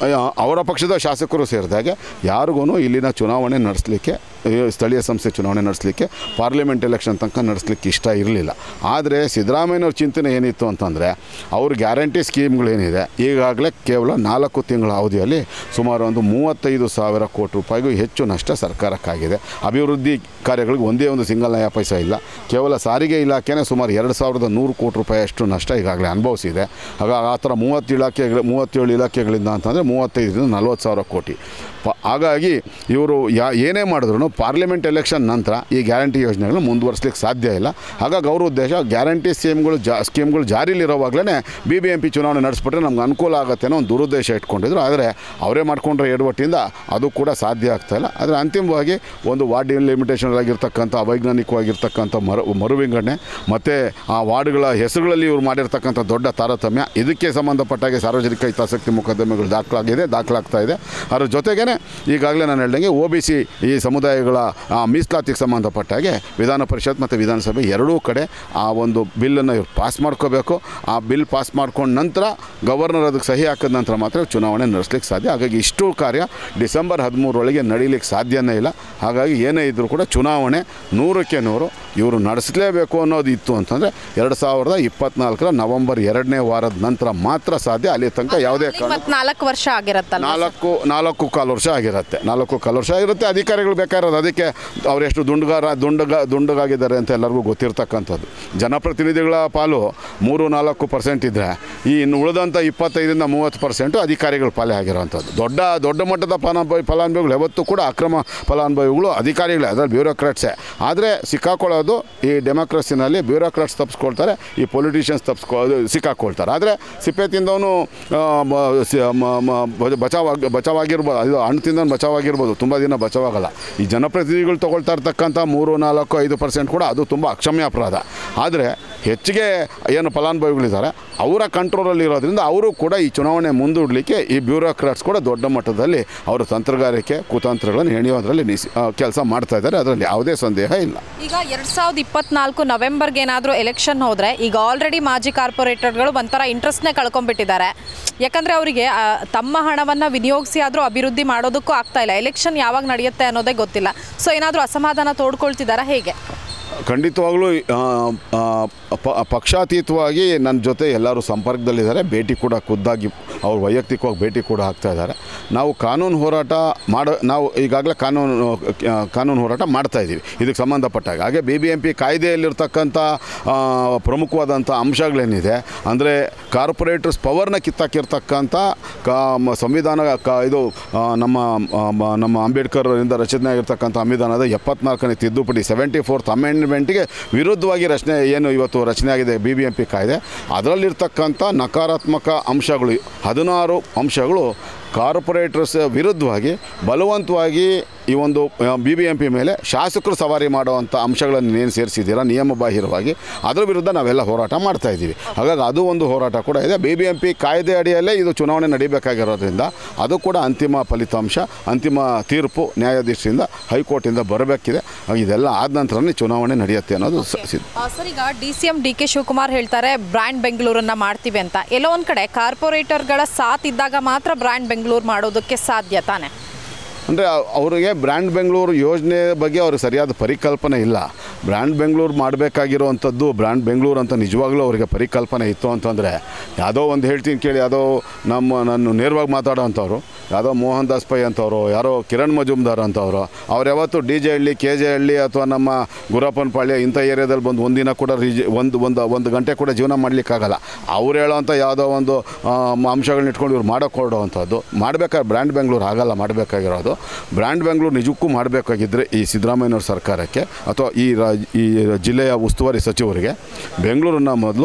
ಅವರ ಪಕ್ಷದ ಶಾಸಕರು ಸೇರಿದಾಗೆ ಯಾರಿಗೂ ಇಲ್ಲಿನ ಚುನಾವಣೆ ನಡೆಸಲಿಕ್ಕೆ ಸ್ಥಳೀಯ ಸಂಸ್ಥೆ ಚುನಾವಣೆ ನಡೆಸಲಿಕ್ಕೆ ಪಾರ್ಲಿಮೆಂಟ್ ಎಲೆಕ್ಷನ್ ತನಕ ನಡೆಸಲಿಕ್ಕೆ ಇಷ್ಟ ಇರಲಿಲ್ಲ ಆದರೆ ಸಿದ್ದರಾಮಯ್ಯನವ್ರ ಚಿಂತನೆ ಏನಿತ್ತು ಅಂತಂದರೆ ಅವ್ರ ಗ್ಯಾರಂಟಿ ಸ್ಕೀಮ್ಗಳೇನಿದೆ ಈಗಾಗಲೇ ಕೇವಲ ನಾಲ್ಕು ತಿಂಗಳ ಅವಧಿಯಲ್ಲಿ ಸುಮಾರು ಒಂದು ಮೂವತ್ತೈದು ಸಾವಿರ ಕೋಟಿ ರೂಪಾಯಿಗೂ ಹೆಚ್ಚು ನಷ್ಟ ಸರ್ಕಾರಕ್ಕಾಗಿದೆ ಅಭಿವೃದ್ಧಿ ಕಾರ್ಯಗಳಿಗೆ ಒಂದೇ ಒಂದು ಸಿಂಗಲ್ ನಯ ಪೈಸಾ ಇಲ್ಲ ಕೇವಲ ಸಾರಿಗೆ ಇಲಾಖೆನೇ ಸುಮಾರು ಎರಡು ಸಾವಿರದ ನೂರು ಕೋಟಿ ರೂಪಾಯಿ ಅಷ್ಟು ನಷ್ಟ ಈಗಾಗಲೇ ಅನುಭವಿಸಿದೆ ಆಗ ಆ ಥರ ಮೂವತ್ತು ಇಲಾಖೆಗಳು ಮೂವತ್ತೇಳು ಇಲಾಖೆಗಳಿಂದ ಅಂತಂದರೆ ಮೂವತ್ತೈದರಿಂದ ನಲ್ವತ್ತು ಸಾವಿರ ಕೋಟಿ ಪ ಹಾಗಾಗಿ ಇವರು ಯಾ ಏನೇ ಮಾಡಿದ್ರು ಪಾರ್ಲಿಮೆಂಟ್ ಎಲೆಕ್ಷನ್ ನಂತರ ಈ ಗ್ಯಾರಂಟಿ ಯೋಜನೆಗಳನ್ನ ಮುಂದುವರಿಸ್ಲಿಕ್ಕೆ ಸಾಧ್ಯ ಇಲ್ಲ ಹಾಗಾಗಿ ಅವ್ರ ಉದ್ದೇಶ ಗ್ಯಾರಂಟಿ ಸ್ಕೀಮ್ಗಳು ಜಾ ಸ್ಕೀಮ್ಗಳು ಜಾರಿಲಿರೋವಾಗಲೇ ಬಿ ಬಿ ಎಂ ಪಿ ಚುನಾವಣೆ ನಡೆಸ್ಬಿಟ್ರೆ ನಮ್ಗೆ ಅನುಕೂಲ ಆಗುತ್ತೆ ಅನ್ನೋ ಒಂದು ದುರುದ್ದೇಶ ಇಟ್ಕೊಂಡಿದ್ರು ಆದರೆ ಅವರೇ ಮಾಡ್ಕೊಂಡ್ರೆ ಎಡವಟ್ಟಿಂದ ಅದು ಕೂಡ ಸಾಧ್ಯ ಆಗ್ತಾಯಿಲ್ಲ ಆದರೆ ಅಂತಿಮವಾಗಿ ಒಂದು ವಾರ್ಡ್ ಲಿಮಿಟೇಷನ್ ಆಗಿರ್ತಕ್ಕಂಥ ಅವೈಜ್ಞಾನಿಕವಾಗಿರ್ತಕ್ಕಂಥ ಮರು ಮರುವಿಂಗಡಣೆ ಮತ್ತು ಆ ವಾರ್ಡ್ಗಳ ಹೆಸರುಗಳಲ್ಲಿ ಇವರು ಮಾಡಿರ್ತಕ್ಕಂಥ ದೊಡ್ಡ ತಾರತಮ್ಯ ಇದಕ್ಕೆ ಸಂಬಂಧಪಟ್ಟಾಗೆ ಸಾರ್ವಜನಿಕ ಹಿತಾಸಕ್ತಿ ಮೊಕದ್ದಮೆಗಳು ದಾಖಲಾಗಿದೆ ದಾಖಲಾಗ್ತಾ ಇದೆ ಅದ್ರ ಜೊತೆಗೇ ಈಗಾಗಲೇ ನಾನು ಹೇಳ್ದಂಗೆ ಒ ಬಿ ಸಿ ಈ ಸಮುದಾಯಗಳ ಆ, ಮೀಸಲಾತಿಗೆ ಸಂಬಂಧಪಟ್ಟಾಗೆ ವಿಧಾನ ಪರಿಷತ್ ಮತ್ತು ವಿಧಾನಸಭೆ ಎರಡೂ ಕಡೆ ಆ ಒಂದು ಬಿಲ್ಲನ್ನು ಇವ್ರು ಪಾಸ್ ಮಾಡ್ಕೋಬೇಕು ಆ ಬಿಲ್ ಪಾಸ್ ಮಾಡ್ಕೊಂಡ ನಂತರ ಗವರ್ನರ್ ಅದಕ್ಕೆ ಸಹಿ ಹಾಕಿದ ನಂತರ ಮಾತ್ರ ಚುನಾವಣೆ ನಡೆಸ್ಲಿಕ್ಕೆ ಸಾಧ್ಯ ಹಾಗಾಗಿ ಇಷ್ಟು ಕಾರ್ಯ ಡಿಸೆಂಬರ್ ಹದಿಮೂರರೊಳಗೆ ನಡೀಲಿಕ್ಕೆ ಸಾಧ್ಯನೇ ಇಲ್ಲ ಹಾಗಾಗಿ ಏನೇ ಇದ್ದರೂ ಕೂಡ ಚುನಾವಣೆ ನೂರಕ್ಕೆ ನೂರು ಇವರು ನಡೆಸಲೇಬೇಕು ಅನ್ನೋದು ಇತ್ತು ಅಂತಂದರೆ ಎರಡು ಸಾವಿರದ ಇಪ್ಪತ್ನಾಲ್ಕರ ನವೆಂಬರ್ ಎರಡನೇ ವಾರದ ನಂತರ ಮಾತ್ರ ಸಾಧ್ಯ ಅಲ್ಲಿ ತನಕ ಯಾವುದೇ ಕಾರಣ ಮತ್ತು ನಾಲ್ಕು ವರ್ಷ ಆಗಿರತ್ತಲ್ಲ ನಾಲ್ಕು ನಾಲ್ಕು ಕಾಲು ವರ್ಷ ಆಗಿರುತ್ತೆ ನಾಲ್ಕು ಕಾಲು ವರ್ಷ ಆಗಿರುತ್ತೆ ಅಧಿಕಾರಿಗಳು ಬೇಕಾಗಿರೋದು ಅದಕ್ಕೆ ಅವರೆಷ್ಟು ದುಂಡುಗಾರ ದುಂಡಗ ದುಂಡಗಾಗಿದ್ದಾರೆ ಅಂತ ಎಲ್ಲರಿಗೂ ಗೊತ್ತಿರ್ತಕ್ಕಂಥದ್ದು ಜನಪ್ರತಿನಿಧಿಗಳ ಪಾಲು ಮೂರು ನಾಲ್ಕು ಪರ್ಸೆಂಟ್ ಇದ್ದರೆ ಈ ಇನ್ನು ಉಳಿದಂಥ ಇಪ್ಪತ್ತೈದರಿಂದ ಮೂವತ್ತು ಪರ್ಸೆಂಟು ಅಧಿಕಾರಿಗಳ ಪಾಲೇ ಆಗಿರೋವಂಥದ್ದು ದೊಡ್ಡ ದೊಡ್ಡ ಮಟ್ಟದ ಫಲಾನುಭವಿ ಫಲಾನುಭವಿಗಳು ಯಾವತ್ತೂ ಕೂಡ ಅಕ್ರಮ ಫಲಾನುಭವಿಗಳು ಅಧಿಕಾರಿಗಳೇ ಅದರಲ್ಲಿ ಬ್ಯೂರೋಕ್ರಾಟ್ಸೇ ಆದರೆ ಸಿಕ್ಕಾಕೊಳ್ಳೋದು ಈ ಡೆಮೋಕ್ರಸಿನಲ್ಲಿ ಬ್ಯೂರೋಕ್ರಾಟ್ಸ್ ತಪ್ಪಿಸ್ಕೊಳ್ತಾರೆ ಈ ಪೊಲಿಟಿಷಿಯನ್ಸ್ ತಪ್ಪಿಸ್ಕೊ ಸಿಕ್ಕಾಕೊಳ್ತಾರೆ ಆದರೆ ಸಿಪ್ಪೆ ತಿಂದವನು ಆ, ಮ- ಸಿ- ಮ- ಮ- ಬ- ಬಚಾವಾಗಿ ಬಚಾವಾಗಿರ್ಬೋದು ಇದು ಹಣ್ಣು ತಿಂದವನು ಬಚಾವಾಗಿರ್ಬೋದು ತುಂಬ ದಿನ ಬಚಾವಾಗಲ್ಲ ಈ ಜನಪ್ರತಿನಿಧಿಗಳು ತೊಗೊಳ್ತಾ ಇರ್ತಕ್ಕಂಥ ಮೂರು ನಾಲ್ಕು ಐದು ಪರ್ಸೆಂಟ್ ಕೂಡ ಅದು ತುಂಬ ಅಕ್ಷಮ್ಯ ಅಪರಾಧ ಆದರೆ ಹೆಚ್ಚಿಗೆ ಏನು ಫಲಾನುಭವಿಗಳಿದ್ದಾರೆ ಅವರ ಕಂಟ್ರೋಲಲ್ಲಿ ಇರೋದ್ರಿಂದ ಅವರು ಕೂಡ ಈ ಚುನಾವಣೆ ಮುಂದೂಡಲಿಕ್ಕೆ ಈ ಬ್ಯೂರೋಕ್ರಾಟ್ಸ್ ಕೂಡ ದೊಡ್ಡ ಮಟ್ಟದಲ್ಲಿ ಅವರ ತಂತ್ರಗಾರಿಕೆ ಕುತಂತ್ರಗಳನ್ನು ಹೆಣೆಯೋದ್ರಲ್ಲಿ ನಿಸ್ ಕೆಲಸ ಮಾಡ್ತಾ ಇದ್ದಾರೆ ಅದರಲ್ಲಿ ಯಾವುದೇ ಸಂದೇಹ ಇಲ್ಲ ಈಗ ಎರಡ್ ಸಾವಿರದ ಇಪ್ಪತ್ನಾಲ್ಕು ನವೆಂಬರ್ಗೆ ಏನಾದರೂ ಎಲೆಕ್ಷನ್ ಹೋದ್ರೆ ಈಗ ಆಲ್ರೆಡಿ ಮಾಜಿ ಕಾರ್ಪೊರೇಟರ್ಗಳು ಒಂಥರ ಇಂಟ್ರೆಸ್ಟ್ನೇ ಕಳ್ಕೊಂಡ್ಬಿಟ್ಟಿದ್ದಾರೆ ಯಾಕಂದ್ರೆ ಅವರಿಗೆ ಆ, ತಮ್ಮ ಹಣವನ್ನ ವಿನಿಯೋಗಿಸಿ ಆದರೂ ಅಭಿವೃದ್ಧಿ ಮಾಡೋದಕ್ಕೂ ಆಗ್ತಾ ಇಲ್ಲ ಎಲೆಕ್ಷನ್ ಯಾವಾಗ ನಡೆಯುತ್ತೆ ಅನ್ನೋದೇ ಗೊತ್ತಿಲ್ಲ ಸೊ ಏನಾದರೂ ಅಸಮಾಧಾನ ತೋಡ್ಕೊಳ್ತಿದ್ದಾರಾ ಹೇಗೆ ಖಂಡಿತವಾಗ್ಲೂ ಆ, ಆ, ಪ- ಪಕ್ಷಾತೀತವಾಗಿ ನನ್ನ ಜೊತೆ ಎಲ್ಲರೂ ಸಂಪರ್ಕದಲ್ಲಿದ್ದಾರೆ ಭೇಟಿ ಕೂಡ ಖುದ್ದಾಗಿ ಅವ್ರು ವೈಯಕ್ತಿಕವಾಗಿ ಭೇಟಿ ಕೂಡ ಆಗ್ತಾ ಇದ್ದಾರೆ ನಾವು ಕಾನೂನು ಹೋರಾಟ ಮಾಡೋ ನಾವು ಈಗಾಗಲೇ ಕಾನೂನು ಆ, ಕಾನೂನು ಹೋರಾಟ ಮಾಡ್ತಾ ಇದ್ದೀವಿ ಇದಕ್ಕೆ ಸಂಬಂಧಪಟ್ಟಾಗ ಹಾಗೆ ಬಿ ಬಿ ಎಂ ಪಿ ಕಾಯ್ದೆಯಲ್ಲಿರ್ತಕ್ಕಂಥ ಆ, ಪ್ರಮುಖವಾದಂಥ ಅಂಶಗಳೇನಿದೆ ಅಂದರೆ ಕಾರ್ಪೊರೇಟರ್ಸ್ ಪವರ್ನ ಕಿತ್ತಾಕಿರ್ತಕ್ಕಂಥ ಕಾ ಮ- ಸಂವಿಧಾನ ಕ ಇದು ಆ, ನಮ್ಮ ಆ, ಮ- ನಮ್ಮ ಅಂಬೇಡ್ಕರ್ ಇಂದ ರಚನೆ ಆಗಿರ್ತಕ್ಕಂಥ ಸಂವಿಧಾನದ ಎಪ್ಪತ್ನಾಲ್ಕನೇ ತಿದ್ದುಪಡಿ ಸೆವೆಂಟಿ ಫೋರ್ತ್ ಅಮೆಂಡ್ಮೆಂಟ್ಗೆ ವಿರುದ್ಧವಾಗಿ ರಚನೆ ಏನು ಇವತ್ತು ರಚನೆ ಆಗಿದೆ ಬಿ ಬಿ ಎಂ ಪಿ ಕಾಯ್ದೆ ಅದರಲ್ಲಿರ್ತಕ್ಕಂಥ ನಕಾರಾತ್ಮಕ ಅಂಶಗಳು ಹದಿನಾರು ಅಂಶಗಳು ಕಾರ್ಪೊರೇಟರ್ಸ್ ವಿರುದ್ಧವಾಗಿ ಬಲವಂತವಾಗಿ ಈ ಒಂದು ಬಿ ಬಿ ಎಂ ಪಿ ಮೇಲೆ ಶಾಸಕರು ಸವಾರಿ ಮಾಡುವಂಥ ಅಂಶಗಳನ್ನು ಏನು ಸೇರಿಸಿದ್ದೀರಾ ನಿಯಮ ಬಾಹಿರವಾಗಿ ಅದರ ವಿರುದ್ಧ ನಾವೆಲ್ಲ ಹೋರಾಟ ಮಾಡ್ತಾ ಇದ್ದೀವಿ ಹಾಗಾಗಿ ಅದು ಒಂದು ಹೋರಾಟ ಕೂಡ ಇದೆ ಬಿ ಬಿ ಎಂ ಪಿ ಕಾಯ್ದೆ ಅಡಿಯಲ್ಲೇ ಇದು ಚುನಾವಣೆ ನಡೀಬೇಕಾಗಿರೋದ್ರಿಂದ ಅದು ಕೂಡ ಅಂತಿಮ ಫಲಿತಾಂಶ ಅಂತಿಮ ತೀರ್ಪು ನ್ಯಾಯಾಧೀಶರಿಂದ ಹೈಕೋರ್ಟಿಂದ ಬರಬೇಕಿದೆ ಹಾಗೆ ಇದೆಲ್ಲ ಆದ ನಂತರನೇ ಚುನಾವಣೆ ನಡೆಯುತ್ತೆ ಅನ್ನೋದು ಸ- ಸಿದ್ಧ ಆ, ಸರ್ ಈಗ D C M D K Shivakumar ಹೇಳ್ತಾರೆ ಬ್ರ್ಯಾಂಡ್ ಬೆಂಗಳೂರನ್ನ ಮಾಡ್ತೀವಿ ಅಂತ ಎಲ್ಲೋ ಒಂದು ಕಡೆ ಕಾರ್ಪೊರೇಟರ್ಗಳ ಸಾಥ್ ಇದ್ದಾಗ ಮಾತ್ರ ಬ್ರ್ಯಾಂಡ್ ಬೆಂಗಳೂರು ಮಾಡೋದಕ್ಕೆ ಸಾಧ್ಯ ತಾನೆ ಅಂದರೆ ಅವರಿಗೆ ಬ್ರ್ಯಾಂಡ್ ಬೆಂಗಳೂರು ಯೋಜನೆ ಬಗ್ಗೆ ಅವ್ರಿಗೆ ಸರಿಯಾದ ಪರಿಕಲ್ಪನೆ ಇಲ್ಲ ಬ್ರ್ಯಾಂಡ್ ಬೆಂಗಳೂರು ಮಾಡಬೇಕಾಗಿರೋವಂಥದ್ದು ಬ್ರ್ಯಾಂಡ್ ಬೆಂಗಳೂರು ಅಂತ ನಿಜವಾಗ್ಲೂ ಅವರಿಗೆ ಪರಿಕಲ್ಪನೆ ಇತ್ತು ಅಂತಂದರೆ ಯಾವುದೋ ಒಂದು ಹೇಳ್ತೀನಿ ಕೇಳಿ ಯಾವುದೋ ನಮ್ಮ ನಾನು ನೇರವಾಗಿ ಮಾತಾಡೋವಂಥವ್ರು ಯಾವುದೋ ಮೋಹನ್ ದಾಸ್ ಪೈ ಅಂತವರು ಯಾರೋ ಕಿರಣ್ ಮಜುಮ್ದಾರ್ ಅಂತವರು ಅವ್ರು ಯಾವತ್ತು D J Halli K J Halli ಅಥವಾ ನಮ್ಮ ಗುರಪ್ಪನ ಪಾಳ್ಯ ಇಂಥ ಏರಿಯಾದಲ್ಲಿ ಬಂದು ಒಂದಿನ ಕೂಡ ರಿಜಿ ಒಂದು ಒಂದು ಒಂದು ಗಂಟೆ ಕೂಡ ಜೀವನ ಮಾಡಲಿಕ್ಕಾಗಲ್ಲ ಅವ್ರು ಹೇಳೋವಂಥ ಯಾವುದೋ ಒಂದು ಆ, ಅಂಶಗಳನ್ನ ಇಟ್ಕೊಂಡು ಇವ್ರು ಮಾಡೋಕೆ ಹೊರಡೋವಂಥದ್ದು ಮಾಡಬೇಕಾದ್ರೆ ಬ್ರ್ಯಾಂಡ್ ಬೆಂಗಳೂರು ಆಗಲ್ಲ ಮಾಡಬೇಕಾಗಿರೋದು ಬ್ರ್ಯಾಂಡ್ ಬೆಂಗಳೂರು ನಿಜಕ್ಕೂ ಮಾಡಬೇಕಾಗಿದ್ದರೆ ಈ ಸಿದ್ದರಾಮಯ್ಯನವ್ರ ಸರ್ಕಾರಕ್ಕೆ ಅಥವಾ ಈ ರಾ ಈ ಜಿಲ್ಲೆಯ ಉಸ್ತುವಾರಿ ಸಚಿವರಿಗೆ ಬೆಂಗಳೂರನ್ನ ಮೊದಲು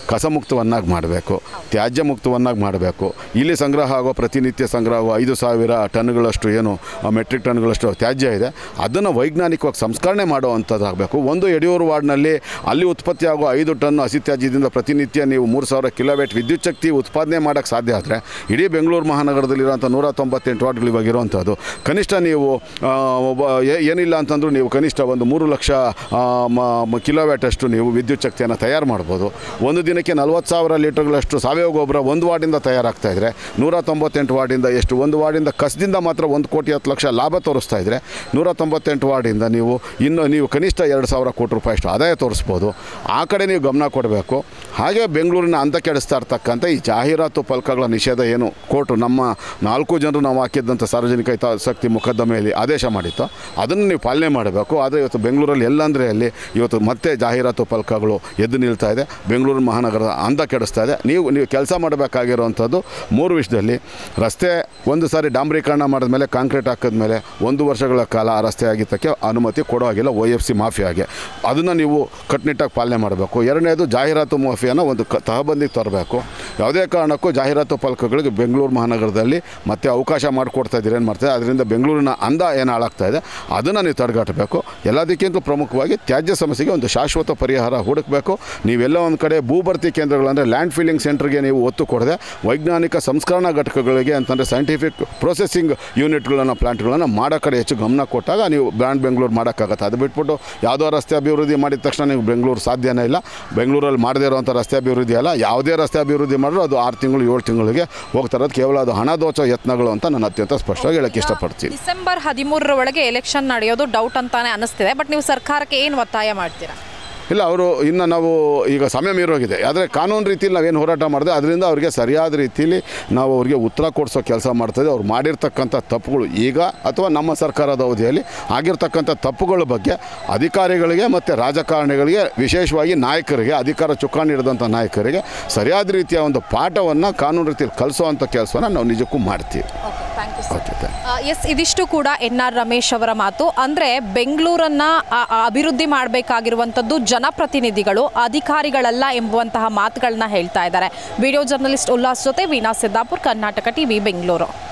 ಕಸಮುಕ್ತವನ್ನಾಗಿ ಮಾಡಬೇಕು ತ್ಯಾಜ್ಯ ಮುಕ್ತವನ್ನಾಗಿ ಮಾಡಬೇಕು ಇಲ್ಲಿ ಸಂಗ್ರಹ ಆಗೋ ಪ್ರತಿನಿತ್ಯ ಸಂಗ್ರಹ ಆಗೋ ಐದು ಸಾವಿರ ಟನ್ಗಳಷ್ಟು ಏನು ಮೆಟ್ರಿಕ್ ಟನ್ಗಳಷ್ಟು ತ್ಯಾಜ್ಯ ಇದೆ ಅದನ್ನು ವೈಜ್ಞಾನಿಕವಾಗಿ ಸಂಸ್ಕರಣೆ ಮಾಡುವಂಥದ್ದಾಗಬೇಕು ಒಂದು ಯಡಿಯೂರು ವಾರ್ಡ್ನಲ್ಲಿ ಅಲ್ಲಿ ಉತ್ಪತ್ತಿ ಆಗೋ ಐದು ಟನ್ ಹಸಿ ತ್ಯಾಜ್ಯದಿಂದ ಪ್ರತಿನಿತ್ಯ ನೀವು ಮೂರು ಸಾವಿರ ಕಿಲೋವ್ಯಾಟ್ ವಿದ್ಯುತ್ ಶಕ್ತಿ ಉತ್ಪಾದನೆ ಮಾಡೋಕ್ಕೆ ಸಾಧ್ಯ ಆದರೆ ಇಡೀ ಬೆಂಗಳೂರು ಮಹಾನಗರದಲ್ಲಿರುವಂಥ ನೂರ ತೊಂಬತ್ತೆಂಟು ವಾರ್ಡ್ಗಳು ಇವಾಗ ಇರುವಂಥದ್ದು ಕನಿಷ್ಠ ನೀವು ಆ, ಒಬ್ಬ ಏ- ಏನಿಲ್ಲ ಅಂತಂದ್ರೂ ನೀವು ಕನಿಷ್ಠ ಒಂದು ಮೂರು ಲಕ್ಷ ಆ, ಮ- ಮ- ಕಿಲೋವ್ಯಾಟ್ ಅಷ್ಟು ನೀವು ವಿದ್ಯುತ್ ಶಕ್ತಿಯನ್ನು ತಯಾರು ಮಾಡ್ಬೋದು ಒಂದು ದಿನಕ್ಕೆ ನಲ್ವತ್ತು ಸಾವಿರ ಲೀಟರ್ಗಳಷ್ಟು ಸಾವಯವ ಗೊಬ್ಬರ ಒಂದು ವಾರ್ಡಿಂದ ತಯಾರಾಗ್ತಾ ಇದ್ರೆ ನೂರ ತೊಂಬತ್ತೆಂಟು ವಾರ್ಡಿಂದ ಎಷ್ಟು ಒಂದು ವಾರ್ಡಿಂದ ಕಸದಿಂದ ಮಾತ್ರ ಒಂದು ಕೋಟಿ ಹತ್ತು ಲಕ್ಷ ಲಾಭ ತೋರಿಸ್ತಾ ಇದ್ರೆ ನೂರ ತೊಂಬತ್ತೆಂಟು ವಾರ್ಡಿಂದ ನೀವು ಇನ್ನು ನೀವು ಕನಿಷ್ಠ ಎರಡು ಸಾವಿರ ಕೋಟಿ ರೂಪಾಯಿ ಅಷ್ಟು ಆದಾಯ ತೋರಿಸ್ಬೋದು ಆ ಕಡೆ ನೀವು ಗಮನ ಕೊಡಬೇಕು ಹಾಗೆ ಬೆಂಗಳೂರಿನ ಅಂದ ಕೆಡಿಸ್ತಾ ಇರ್ತಕ್ಕಂಥ ಈ ಜಾಹೀರಾತು ಫಲಕಗಳ ನಿಷೇಧ ಏನು ಕೋರ್ಟು ನಮ್ಮ ನಾಲ್ಕು ಜನರು ನಾವು ಹಾಕಿದ್ದಂಥ ಸಾರ್ವಜನಿಕ ಹಿತಾಸಕ್ತಿ ಮೊಕದ್ದಮೆಯಲ್ಲಿ ಆದೇಶ ಮಾಡಿತ್ತು ಅದನ್ನು ನೀವು ಪಾಲನೆ ಮಾಡಬೇಕು ಆದರೆ ಇವತ್ತು ಬೆಂಗಳೂರಲ್ಲಿ ಎಲ್ಲಂದರೆ ಅಲ್ಲಿ ಇವತ್ತು ಮತ್ತೆ ಜಾಹೀರಾತು ಫಲಕಗಳು ಎದ್ದು ನಿಲ್ತಾ ಇದೆ ಬೆಂಗಳೂರು ಮಹಾನಗರದ ಅಂದ ಕೆಡಿಸ್ತಾ ಇದೆ ನೀವು ನೀವು ಕೆಲಸ ಮಾಡಬೇಕಾಗಿರುವಂಥದ್ದು ಮೂರು ವಿಷಯದಲ್ಲಿ ರಸ್ತೆ ಒಂದು ಸಾರಿ ಡಾಂಬರೀಕರಣ ಮಾಡಿದ ಮೇಲೆ ಕಾಂಕ್ರೀಟ್ ಹಾಕಿದ ಮೇಲೆ ಒಂದು ವರ್ಷಗಳ ಕಾಲ ಆ ರಸ್ತೆ ಆಗಿದ್ದಕ್ಕೆ ಅನುಮತಿ ಕೊಡೋ ಹಾಗಿಲ್ಲ ಒ ಎಫ್ ಸಿ ಮಾಫಿಯಾಗೆ ಅದನ್ನು ನೀವು ಕಟ್ಟುನಿಟ್ಟಾಗಿ ಪಾಲನೆ ಮಾಡಬೇಕು ಎರಡನೇದು ಜಾಹೀರಾತು ಮಾಫಿಯಾನ ಒಂದು ಕ ತಹಬಂದಿಗೆ ತರಬೇಕು ಯಾವುದೇ ಕಾರಣಕ್ಕೂ ಜಾಹೀರಾತು ಫಲಕಗಳಿಗೆ ಬೆಂಗಳೂರು ಮಹಾನಗರದಲ್ಲಿ ಮತ್ತೆ ಅವಕಾಶ ಮಾಡಿಕೊಡ್ತಾ ಇದ್ದೀರಿ ಏನು ಮಾಡ್ತಾರೆ ಅದರಿಂದ ಬೆಂಗಳೂರಿನ ಅಂದ ಏನು ಹಾಳಾಗ್ತಾ ಇದೆ ಅದನ್ನು ನೀವು ತಡೆಗಟ್ಟಬೇಕು ಎಲ್ಲದಕ್ಕಿಂತ ಪ್ರಮುಖವಾಗಿ ತ್ಯಾಜ್ಯ ಸಮಸ್ಯೆಗೆ ಒಂದು ಶಾಶ್ವತ ಪರಿಹಾರ ಹುಡುಕಬೇಕು ನೀವೆಲ್ಲ ಒಂದು ಕಡೆ ಭೂಭರ್ತಿ ಕೇಂದ್ರಗಳಂದರೆ ಲ್ಯಾಂಡ್ ಫಿಲ್ಲಿಂಗ್ ಸೆಂಟರ್ಗೆ ನೀವು ಒತ್ತು ಕೊಡದೆ ವೈಜ್ಞಾನಿಕ ಸಂಸ್ಕರಣಾ ಘಟಕಗಳಿಗೆ ಅಂತಂದರೆ ಸೈಂಟಿಫಿಕ್ ಪ್ರೊಸೆಸಿಂಗ್ ಯೂನಿಟ್ಗಳನ್ನು ಪ್ಲಾಂಟ್ಗಳನ್ನು ಮಾಡೋ ಕಡೆ ಹೆಚ್ಚು ಗಮನ ಕೊಟ್ಟಾಗ ನೀವು ಬ್ರ್ಯಾಂಡ್ ಬೆಂಗಳೂರು ಮಾಡೋಕ್ಕಾಗತ್ತೆ ಅದು ಬಿಟ್ಬಿಟ್ಟು ಯಾವುದೋ ರಸ್ತೆ ಅಭಿವೃದ್ಧಿ ಮಾಡಿದ ತಕ್ಷಣ ನೀವು ಬೆಂಗಳೂರು ಸಾಧ್ಯನೇ ಇಲ್ಲ ಬೆಂಗಳೂರಲ್ಲಿ ಮಾಡದೇ ಇರುವಂಥ ರಸ್ತೆ ಅಭಿವೃದ್ಧಿ ಅಲ್ಲ ಯಾವುದೇ ರಸ್ತೆ ಅಭಿವೃದ್ಧಿ ಮಾಡಿದ್ರು ಅದು ಆರು ತಿಂಗಳು ಏಳು ತಿಂಗಳಿಗೆ ಹೋಗ್ತಾ ಇರೋದು ಕೇವಲ ಅದು ಹಣ ದೋಚೋ ಯತ್ನಗಳು ಅಂತ ನಾನು ಅತ್ಯಂತ ಸ್ಪಷ್ಟವಾಗಿ ಹೇಳಕ್ಕೆ ಇಷ್ಟಪಡ್ತೀನಿ ಡಿಸೆಂಬರ್ ಹದಿಮೂರರ ಒಳಗೆ ಎಲೆಕ್ಷನ್ ನಡೆಯೋದು ಡೌಟ್ ಅಂತಾನೆ ಅನಿಸ್ತಿದೆ ಬಟ್ ನೀವು ಸರ್ಕಾರಕ್ಕೆ ಏನು ಒತ್ತಾಯ ಮಾಡ್ತೀರಾ ಇಲ್ಲ ಅವರು ಇನ್ನು ನಾವು ಈಗ ಸಮಯ ಮೀರೋಗಿದೆ ಆದರೆ ಕಾನೂನು ರೀತಿಯಲ್ಲಿ ನಾವೇನು ಹೋರಾಟ ಮಾಡಿದೆ ಅದರಿಂದ ಅವರಿಗೆ ಸರಿಯಾದ ರೀತಿಯಲ್ಲಿ ನಾವು ಅವರಿಗೆ ಉತ್ತರ ಕೊಡಿಸೋ ಕೆಲಸ ಮಾಡ್ತಾಯಿದ್ದೆ ಅವ್ರು ಮಾಡಿರ್ತಕ್ಕಂಥ ತಪ್ಪುಗಳು ಈಗ ಅಥವಾ ನಮ್ಮ ಸರ್ಕಾರದ ಅವಧಿಯಲ್ಲಿ ಆಗಿರ್ತಕ್ಕಂಥ ತಪ್ಪುಗಳ ಬಗ್ಗೆ ಅಧಿಕಾರಿಗಳಿಗೆ ಮತ್ತು ರಾಜಕಾರಣಿಗಳಿಗೆ ವಿಶೇಷವಾಗಿ ನಾಯಕರಿಗೆ ಅಧಿಕಾರ ಚುಕ್ಕಾಣಿ ಹಿಡಿದಂಥ ನಾಯಕರಿಗೆ ಸರಿಯಾದ ರೀತಿಯ ಒಂದು ಪಾಠವನ್ನು ಕಾನೂನು ರೀತಿಯಲ್ಲಿ ಕಲಿಸೋವಂಥ ಕೆಲಸವನ್ನು ನಾವು ನಿಜಕ್ಕೂ ಮಾಡ್ತೀವಿ thank you okay thanks ಇದಿಷ್ಟು ಕೂಡ ಎನ್ ಆರ್ ರಮೇಶ್ ಅವರ ಮಾತು ಅಂದರೆ ಬೆಂಗಳೂರನ್ನ ಆ- ಆ ಅಭಿವೃದ್ಧಿ ಮಾಡಬೇಕಾಗಿರುವಂಥದ್ದು ಜನಪ್ರತಿನಿಧಿಗಳು ಅಧಿಕಾರಿಗಳಲ್ಲ ಎಂಬುವಂತಹ ಮಾತುಗಳನ್ನ ಹೇಳ್ತಾ ಇದ್ದಾರೆ ವಿಡಿಯೋ ಜರ್ನಲಿಸ್ಟ್ ಉಲ್ಲಾಸ್ ಜೊತೆ ವೀಣಾ ಸಿದ್ದಾಪುರ್ ಕರ್ನಾಟಕ ಟಿವಿ ಬೆಂಗಳೂರು